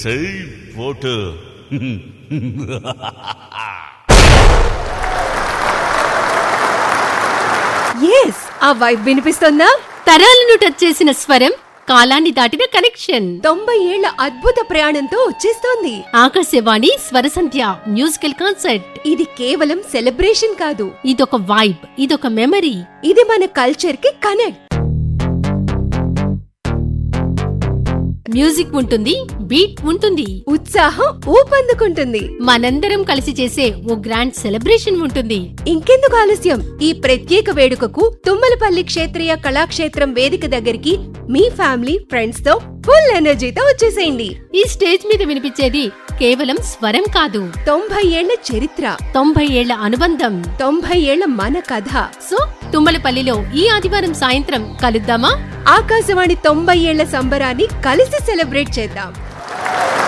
వేసై vote ఎస్ ఆ vibe వినిపిస్తోందా తరాలను టచ్ చేసిన స్వరం కాలాన్ని దాటిన కనెక్షన్ తొంభై ఏళ్ల అద్భుత ప్రయాణంతో వచ్చేస్తోంది ఆకాశవాణి స్వరసంధ్య మ్యూజికల్ కాన్సర్ట్ ఇది కేవలం సెలబ్రేషన్ కాదు ఇదొక వైబ్ ఇదొక మెమరీ ఇది మన కల్చర్ కి కనెక్ట్ మ్యూజిక్ ఉంటుంది బీట్ ఉంటుంది ఉత్సాహం ఊపందుకుంటుంది మనందరం కలిసి చేసే ఓ గ్రాండ్ సెలబ్రేషన్ ఉంటుంది ఇంకెందుకు ఆలస్యం ఈ ప్రత్యేక వేడుకకు తుమ్మలపల్లి క్షేత్రీయ కళాక్షేత్రం వేదిక దగ్గరికి మీ ఫ్యామిలీ ఫ్రెండ్స్ తో ఫుల్ ఎనర్జీతో వచ్చేసేయండి ఈ స్టేజ్ మీద వినిపించేది కేవలం స్వరం కాదు తొంభై ఏళ్ల చరిత్ర తొంభై ఏళ్ల అనుబంధం తొంభై ఏళ్ల మన కథ సో తుమ్మలపల్లిలో ఈ ఆదివారం సాయంత్రం కలుద్దామా ఆకాశవాణి తొంభై ఏళ్ల సంబరాన్ని కలిసి సెలబ్రేట్ చేద్దాం